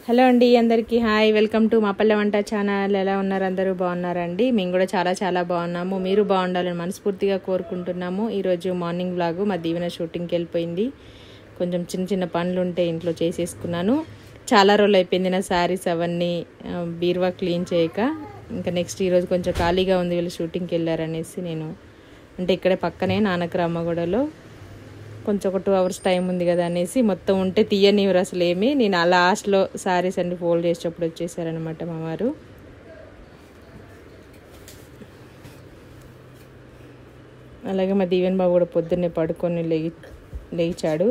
Hello అండి అందరికీ hi welcome to మా పల్లె వంట ఛానల్ ఎలా ఉన్నారు అందరూ బాగున్నారండి మేము కూడా చాలా చాలా బాగున్నాము మీరు బాగుండాలని మనస్ఫూర్తిగా కోరుకుంటున్నాము ఈరోజు మార్నింగ్ వ్లాగు మా దీవెన షూటింగ్కి వెళ్ళిపోయింది కొంచెం చిన్న చిన్న పనులు ఉంటే ఇంట్లో చేసేసుకున్నాను చాలా రోజులు అయిపోయింది నా శారీస్ అవన్నీ ఆ, బీరువా క్లీన్ చేయక ఇంకా నెక్స్ట్ ఈరోజు కొంచెం ఖాళీగా ఉంది వీళ్ళు షూటింగ్కి వెళ్ళారనేసి నేను అంటే ఇక్కడే పక్కనే నానక రామగూడలో కొంచెం ఒక టూ అవర్స్ టైం ఉంది కదా అనేసి మొత్తం ఉంటే తీయనివ్వరు అసలు ఏమి నేను ఆ లాస్ట్లో శారీస్ అన్ని ఫోల్డ్ చేసేటప్పుడు వచ్చేసారనమాట మా వారు అలాగే మా దీవెన్ బాబు కూడా పొద్దున్నే పడుకొని లేగి లేచాడు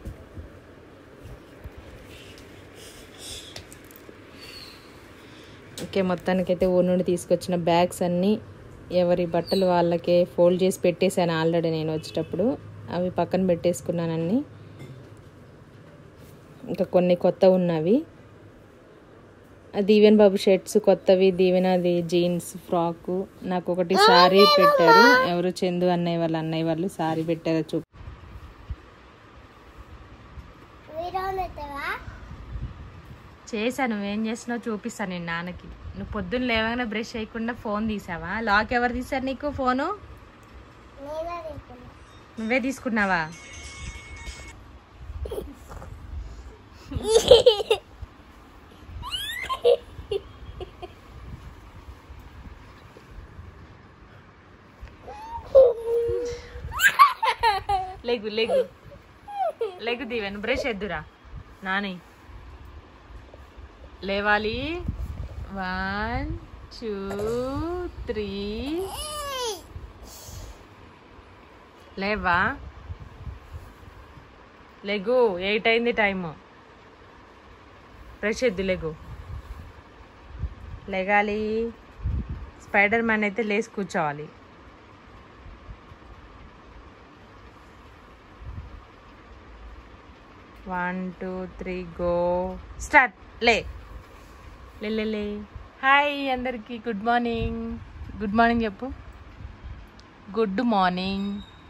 ఓకే మొత్తానికైతే ఊరి నుండి తీసుకొచ్చిన బ్యాగ్స్ అన్నీ ఎవరి బట్టలు వాళ్ళకే ఫోల్డ్ చేసి పెట్టేశాను ఆల్రెడీ నేను వచ్చేటప్పుడు అవి పక్కన పెట్టేసుకున్నానన్నీ ఇంకా కొన్ని కొత్త ఉన్నవి ఆ దీవెన్ బాబు షర్ట్స్ కొత్తవి దీవెనది జీన్స్ ఫ్రాకు నాకు ఒకటి సారీ పెట్టారు ఎవరు చందు అన్నయ్య వాళ్ళ అన్నయ్య వాళ్ళు సారీ పెట్టారు చూ చేశాను నువ్వేం చేస్తున్నావు చూపిస్తాను నేను నాన్నకి నువ్వు పొద్దున్న లేవగానే బ్రష్ చేయకుండా ఫోన్ తీసావా లాక్ ఎవరు తీశారు నీకు ఫోను నువ్వే తీసుకున్నావా లేగు లేగు లేగు దీవెన్ బ్రష్ ఎద్దురా నాని లేవాలి వన్ టూ త్రీ లేవా లెగు ఎయిట్ అయింది టైము బ్రష్ ఎద్దు లెగు లెగాలి స్పైడర్ మ్యాన్ అయితే లేచి కూర్చోవాలి one two three go start లే లే లే లే హాయ్ అందరికీ గుడ్ మార్నింగ్ గుడ్ మార్నింగ్ చెప్పు గుడ్ మార్నింగ్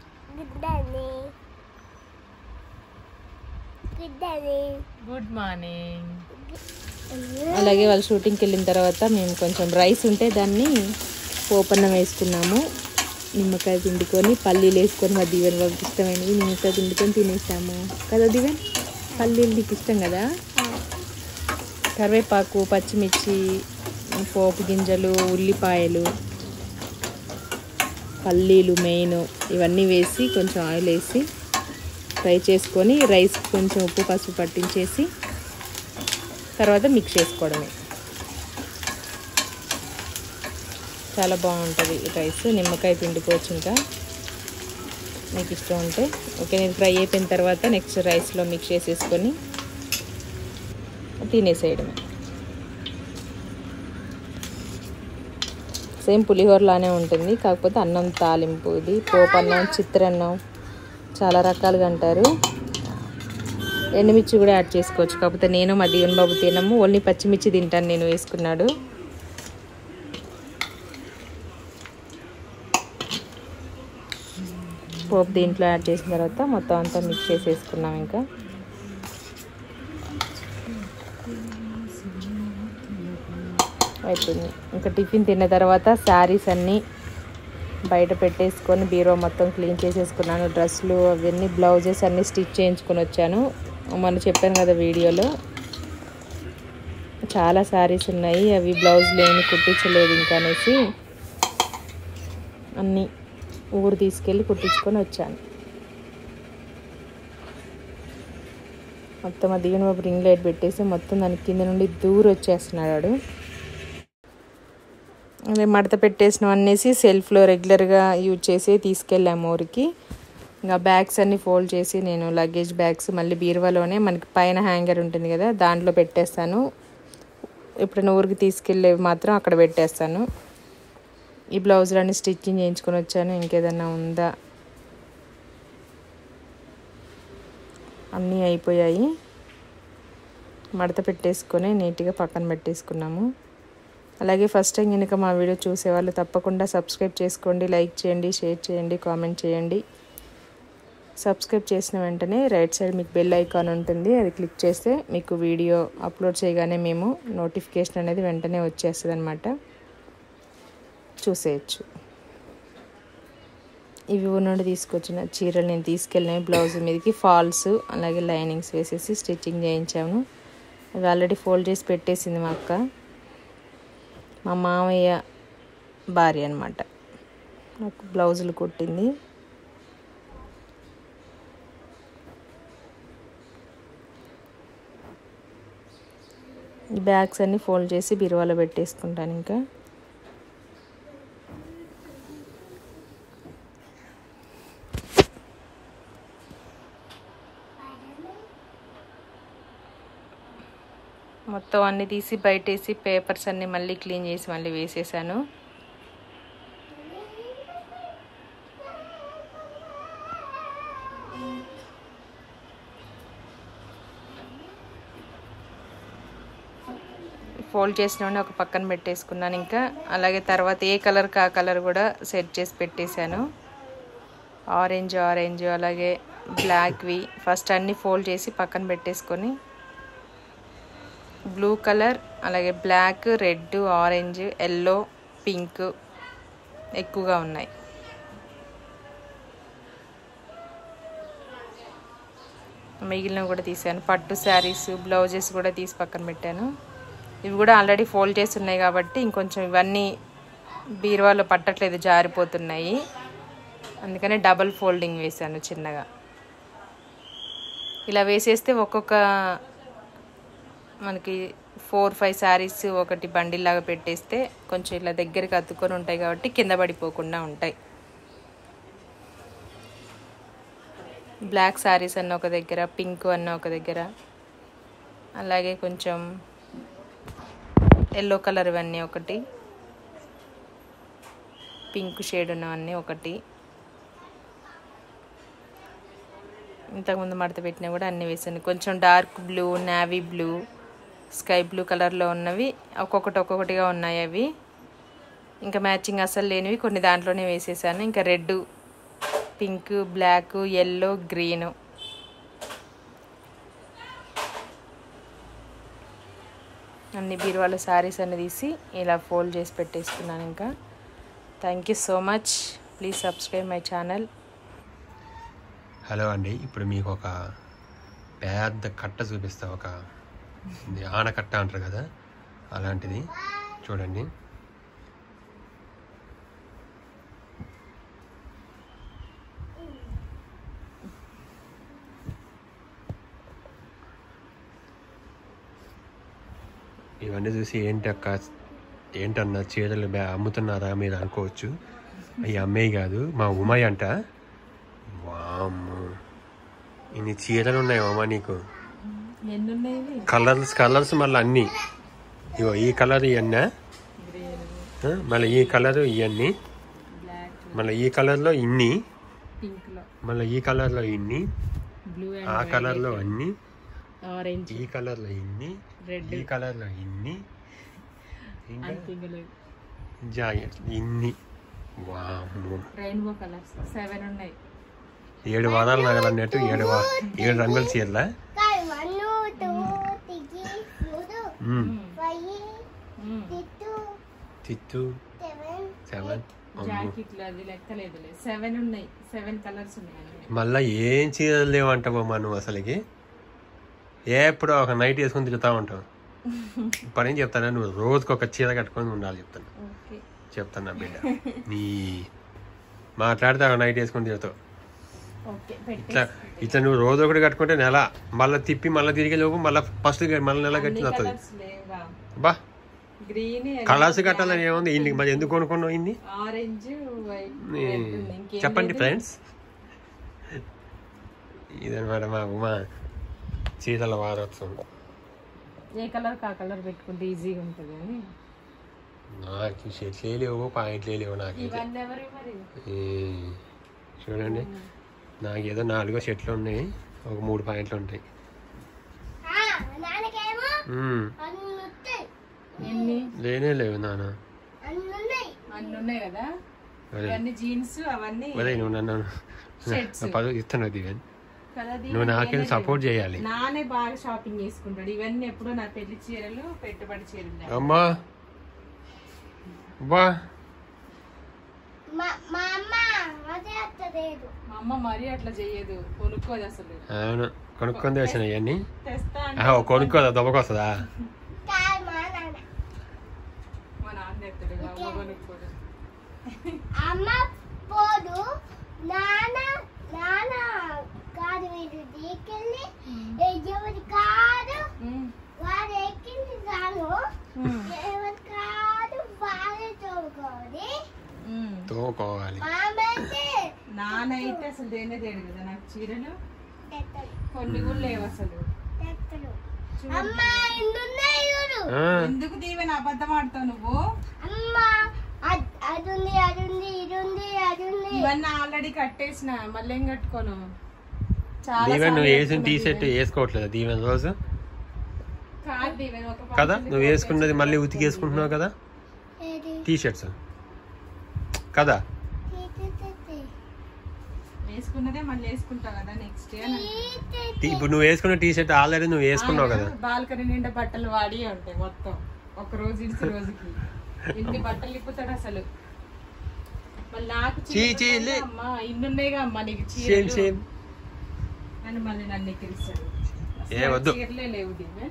గుడ్ మార్నింగ్ అలాగే వాళ్ళు షూటింగ్కి వెళ్ళిన తర్వాత మేము కొంచెం రైస్ ఉంటే దాన్ని పోపన్నం వేసుకున్నాము నిమ్మకాయ పిండుకొని పల్లీలు వేసుకొని మా దీవెన్ బాబుకి ఇష్టమైనవి నిమ్మకాయ పిండుకొని తినేసాము కదా దీవెన్ పల్లీలు నీకు ఇష్టం కదా కరివేపాకు పచ్చిమిర్చి పోపు గింజలు ఉల్లిపాయలు పల్లీలు మెయిన్ ఇవన్నీ వేసి కొంచెం ఆయిల్ వేసి ఫ్రై చేసుకొని రైస్ కొంచెం ఉప్పు పసుపు పట్టించేసి తర్వాత మిక్స్ చేసుకోవడమే చాలా బాగుంటుంది ఈ రైస్ నిమ్మకాయ పిండుకోవచ్చు ఇంకా మీకు ఇష్టం ఉంటే ఓకే నేను ఫ్రై అయిపోయిన తర్వాత నెక్స్ట్ రైస్లో మిక్స్ చేసేసుకొని తినేసేయడమే సేమ్ పులిహోరలానే ఉంటుంది కాకపోతే అన్నం తాలింపు ఇది పోపు అన్నం చిత్రన్నం చాలా రకాలుగా అంటారు ఎండుమిర్చి కూడా యాడ్ చేసుకోవచ్చు కాకపోతే నేను మా దీవెన్ బాబు తినము ఓన్లీ పచ్చిమిర్చి తింటాను నేను వేసుకున్నాడు పోపు దీంట్లో యాడ్ చేసిన తర్వాత మొత్తం అంతా మిక్స్ చేసేసుకున్నాం ఇంకా అయిపోయింది ఇంకా టిఫిన్ తిన్న తర్వాత శారీస్ అన్నీ బయట పెట్టేసుకొని బీరో మొత్తం క్లీన్ చేసేసుకున్నాను డ్రెస్సులు అవన్నీ బ్లౌజెస్ అన్నీ స్టిచ్ చేయించుకొని వచ్చాను మొన్న చెప్పాను కదా వీడియోలో చాలా శారీస్ ఉన్నాయి అవి బ్లౌజ్లు ఏమి కుట్టించలేదు ఇంకా అనేసి అన్నీ ఊరు తీసుకెళ్ళి కుట్టించుకొని వచ్చాను మొత్తం ఆ దిగిన బాబు రింగ్ లైట్ పెట్టేసి మొత్తం దాని కింద నుండి దూరం వచ్చేస్తున్నాడు వాడు అదే మడత పెట్టేసినాం అనేసి సెల్ఫ్లో రెగ్యులర్గా యూజ్ చేసి తీసుకెళ్ళాము ఊరికి ఇంకా బ్యాగ్స్ అన్ని ఫోల్డ్ చేసి నేను లగేజ్ బ్యాగ్స్ మళ్ళీ బీరువాలోనే మనకి పైన హ్యాంగర్ ఉంటుంది కదా దాంట్లో పెట్టేస్తాను ఎప్పుడైనా ఊరికి తీసుకెళ్ళేవి మాత్రం అక్కడ పెట్టేస్తాను ఈ బ్లౌజులన్నీ స్టిచ్చింగ్ చేయించుకొని వచ్చాను ఇంకేదన్నా ఉందా అన్నీ అయిపోయాయి మడత పెట్టేసుకొని నీట్గా పక్కన పెట్టేసుకున్నాము అలాగే ఫస్ట్ టైం కనుక మా వీడియో చూసేవాళ్ళు తప్పకుండా సబ్స్క్రైబ్ చేసుకోండి లైక్ చేయండి షేర్ చేయండి కామెంట్ చేయండి సబ్స్క్రైబ్ చేసిన వెంటనే రైట్ సైడ్ మీకు బెల్ ఐకాన్ ఉంటుంది అది క్లిక్ చేస్తే మీకు వీడియో అప్లోడ్ చేయగానే మేము నోటిఫికేషన్ అనేది వెంటనే వచ్చేస్తుంది అనమాట చూసేయచ్చు ఇవి నుండి తీసుకొచ్చిన చీరలు నేను తీసుకెళ్ళినవి బ్లౌజ్ మీదకి ఫాల్స్ అలాగే లైనింగ్స్ వేసేసి స్టిచ్చింగ్ చేయించాము అవి ఆల్రెడీ ఫోల్డ్ చేసి పెట్టేసింది మా అక్క మా మామయ్య భార్య అనమాట నాకు బ్లౌజులు కుట్టింది ఈ బ్యాగ్స్ అన్నీ ఫోల్డ్ చేసి బీరువాలో పెట్టేసుకుంటాను ఇంకా మొత్తం అన్నీ తీసి బయటేసి పేపర్స్ అన్నీ మళ్ళీ క్లీన్ చేసి మళ్ళీ వేసేసాను ఫోల్డ్ చేసినవన్నీ ఒక పక్కన పెట్టేసుకున్నాను ఇంకా అలాగే తర్వాత ఏ కలర్ ఆ కలర్ కూడా సెట్ చేసి పెట్టేశాను ఆరెంజ్ ఆరెంజ్ అలాగే బ్లాక్వి ఫస్ట్ అన్నీ ఫోల్డ్ చేసి పక్కన పెట్టేసుకొని బ్లూ కలర్ అలాగే black red orange yellow pink ఎక్కువగా ఉన్నాయి మిగిలినవి కూడా తీసాను పట్టు శారీస్ బ్లౌజెస్ కూడా తీసి పక్కన పెట్టాను ఇవి కూడా ఆల్రెడీ ఫోల్డ్ చేసి ఉన్నాయి కాబట్టి ఇంకొంచెం ఇవన్నీ బీరువాలో పట్టట్లేదు జారిపోతున్నాయి అందుకనే డబల్ ఫోల్డింగ్ వేసాను చిన్నగా ఇలా వేసేస్తే ఒక్కొక్క మనకి ఫోర్ ఫైవ్ శారీస్ ఒకటి బండిల్లాగా పెట్టేస్తే కొంచెం ఇలా దగ్గరికి అతుక్కొని ఉంటాయి కాబట్టి కింద పడిపోకుండా ఉంటాయి బ్లాక్ శారీస్ అన్న ఒక దగ్గర పింక్ అన్న ఒక దగ్గర అలాగే కొంచెం ఎల్లో కలర్ ఇవన్నీ ఒకటి పింక్ షేడ్ ఉన్నవన్నీ ఒకటి ఇంతకుముందు మడత పెట్టినా కూడా అన్నీ వేసాను కొంచెం dark blue navy blue sky blue కలర్లో ఉన్నవి ఒక్కొక్కటి ఒక్కొక్కటిగా ఉన్నాయి అవి ఇంకా మ్యాచింగ్ అసలు లేనివి కొన్ని దాంట్లోనే వేసేసాను ఇంకా red pink black yellow green అన్ని బీరువాల శారీస్ అన్ని తీసి ఇలా ఫోల్డ్ చేసి పెట్టేసుకున్నాను ఇంకా thank you so much please subscribe my channel hello అండి ఇప్పుడు మీకు ఒక పెద్ద కట్ట చూపిస్తా ఒక ఇది ఆనకట్ట అంటారు కదా అలాంటిది చూడండి ఇవన్నీ చూసి ఏంటి అక్క ఏంటన్నా చీరలు బ్యా అమ్ముతున్నారా మీరు అనుకోవచ్చు అవి అమ్మేవి కాదు మా ఉమయ్ అంట వామ్మో ఇన్ని చీరలు ఉన్నాయి అమ్మా నీకు ఎన్ని ఉన్నాయి కలర్స్ కలర్స్ మళ్ళీ అన్నీ ఇగో ఈ కలర్ ఇవన్నా మళ్ళీ ఈ కలర్ ఇవన్నీ బ్లాక్ మళ్ళీ ఈ కలర్లో ఇన్ని పింక్లో మళ్ళీ ఈ కలర్లో ఇన్ని బ్లూ ఆ కలర్లో అన్ని ఆరెంజ్ ఈ కలర్లో ఇన్ని రెడ్ ఈ కలర్లో ఇన్ని ఇంకా పింక్ జాకెట్ ఇన్ని వామ్మో రెయిన్బో కలర్స్ సెవెన్ ఉన్నాయి ఏడు వారాలు నగలు అన్నట్టు ఏడు వా ఏడు రంగుల చీరలా Kai one, two, three, four, hmm. five, six, చిత్తు seven, సెవెన్ జాకెట్లు అది లెక్కలేదులే సెవెన్ ఉన్నాయి సెవెన్ కలర్స్ ఉన్నాయి మళ్ళా ఏం చీరలు లేవంటావమ్మా నువ్వు అసలుకి ఎప్పుడో ఒక నైట్ వేసుకొని తిరుగుతా ఉంటావు ఇప్పుడు ఏం చెప్తాను నువ్వు రోజుకి ఒక చీర కట్టుకొని ఉండాలి చెప్తాను ఓకే చెప్తాను నా బిడ్డ నీ మాట్లాడితే ఒక నైట్ వేసుకొని తిరుగుతావు ఓకే పెట్టి ఇట్లా ఇట్లా నువ్వు రోజు ఒకటి కట్టుకుంటే నెల మళ్ళీ తిప్పి మళ్ళీ తిరిగి లోపు మళ్ళీ ఫస్ట్ మళ్ళీ నెల కట్టి వస్తుంది కలర్స్ లేవా బా గ్రీన్ కలర్స్ కట్టాలని ఏముంది ఇంటికి మరి ఎందుకు కొనుక్కున్నావు ఇన్ని ఆరెంజ్ వైట్ నీ- చెప్పండి ఫ్రెండ్స్ ఇదనమాట మా ఉమా చీరల వారోత్సవం ఏ కలర్ కా కలర్ పెట్టుకుంటే ఈజీగా ఉంటుంది అని నాకు షర్ట్లే లేవు పాయింట్లే లేవు నాకైతే ఇవన్నీ ఎవరు మరి ఈ చూడండి నాకు ఏదో నాలుగో షర్ట్లు ఉన్నాయి ఒక మూడు పాయింట్లు ఉంటాయి ah, నాన్నకేమో మ్మ్. అన్ని వస్తాయి ఎన్ని లేనే లేవు నాన్న అన్ని ఉన్నాయి అన్ని ఉన్నాయి కదా అదే ఇవన్నీ జీన్స్ అవన్నీ అదే నువ్వు నన్ను Shirts. పదవి ఇస్తున్నావు దివ్యన్ కదా దీని నువ్వు నాకేం నేనే సపోర్ట్ చేయాలి నానే బాగా షాపింగ్ చేసుకుంటాడు ఇవన్నీ ఎప్పుడో నా పెళ్లి చీరలు పెట్టుబడి చీరలు అమ్మా బా మా మా అమ్మ అదే అత్తలేదు మా అమ్మ మరీ అట్లా చెయ్యదు కొనుక్కోదు అసలు అవును కొనుక్కొని తెచ్చిన ఇవన్నీ తెస్తా అంటే ఆహా, కొనుక్కోదా దొబ్బకొస్తుందా కాదు మా నాన్న మా నాన్న తెస్తాడు మా అమ్మ కొనుక్కోదు అమ్మ పోదు నాన్న నాన్న కాదు వీడు దీకెళ్ళి ఎవరి కాదు ఉమ్, వాడు ఎక్కింది కాను ఉమ్, ఎవరి కాదు వాడే తోడుకోవాలి ఉమ్. తోకోవాలి మామైతే నాన్న అయితే అసలు దేనే తేడు కదా నాకు చీరలు తెత్తడు కొన్ని కూడా లేవు అసలు తెత్తడు చూడు. అమ్మ ఇన్నున్నాయి చూడు ఆ, ఎందుకు దీవెన అబద్ధం ఆడతావు నువ్వు అమ్మ అద్- అదుంది అదుంది ఇదుంది అదుంది ఇవన్నీ ఆల్రెడీ కట్టేసిన మళ్ళీ ఏం కట్టుకోను చాలా దీవెన్ నువ్వు సార్లు వేసిన టీ వేసుకున్నా షర్ట్ వేసుకోవట్లేదు దీవెన్ రోజు కాదు దీవెన ఒక కదా function కి నువ్వు వేసుకున్నది మళ్ళీ వేసుకుంది. ఉతికేసుకుంటున్నావు కదా ఏది? టీ షర్ట్స్ కదా తీ, తీ, తీ, తీ. వేసుకున్నదే మళ్ళీ వేసుకుంటావు కదా నెక్స్ట్ డే అని తీ, తీ, టీ- తీ. ఇప్పుడు నువ్వు వేసుకున్న టీ షర్ట్ ఆల్రెడీ నువ్వు వేసుకున్నావు కదా బాల్కనీ నిండా బట్టలు వాడి ఉంటాయి మొత్తం ఒక రోజు ఇడిసి రోజుకి ఎన్ని బట్టలు ఇప్పుతాడు అసలు మళ్ళీ నాకు చీ, చీ, లే. అమ్మా ఇన్నున్నాయిగా అమ్మా నీకు సేమ్ చీరలు సేమ్ అని మళ్ళీ నన్ను ఎక్కిరిస్తాడు ఏ వద్దు. చీరలే లేవు దీవెన్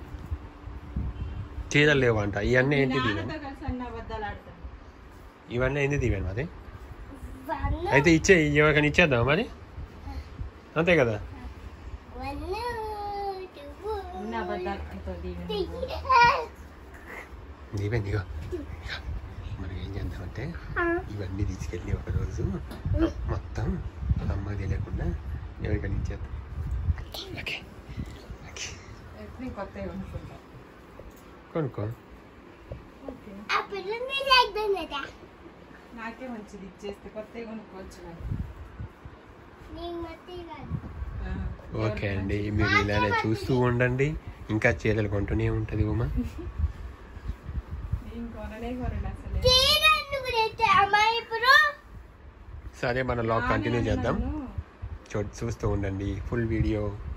చీరలు లేవంట ఇవన్నీ ఏంటి దీవెన్ నాన్నతో కలిసి అన్ని అబద్ధాలు ఆడతాను ఇవన్నీ ఏంటి దీవెన్ మరి వన్ అయితే ఇచ్చే ఎవరికైనా ఇచ్చేద్దాం మరి అంతే కదా వన్ టూ అన్ని అబద్ధాలు ఆడతావు దీవెన్ త్రీ. నువ్వు. దీవెన్ ఇగో ఇగో. మనం ఏం చేద్దామంటే ఇవన్నీ తీసుకెళ్ళి ఒక రోజు మొత్తం అమ్మ తెలియకుండా ఎవరికైనా ఇచ్చేద్దాం ఓకే ఓకే ఎప్పుడు కొత్తవి కొనుక్కుంటా కొనుక్కో ఓకే ఆ పిల్లల్ని లేకపోయినదా నాకే మంచిది ఇచ్చేస్తే కొత్తవి కొనుక్కోవచ్చు నాకు నీకు మట్టి కాదు ఆ, ఓకే అండి మీరు ఇలానే చూస్తూ ఉండండి ఇంకా చీరలు కొంటూనే ఉంటుంది ఉమా నేను కొననే కొనను అసలు తీరందుకు తెచ్చా అమ్మ ఇప్పుడు సరే మన లాగ్ కంటిన్యూ చేద్దాం నన్ను చూ చూస్తూ ఉండండి ఫుల్ వీడియో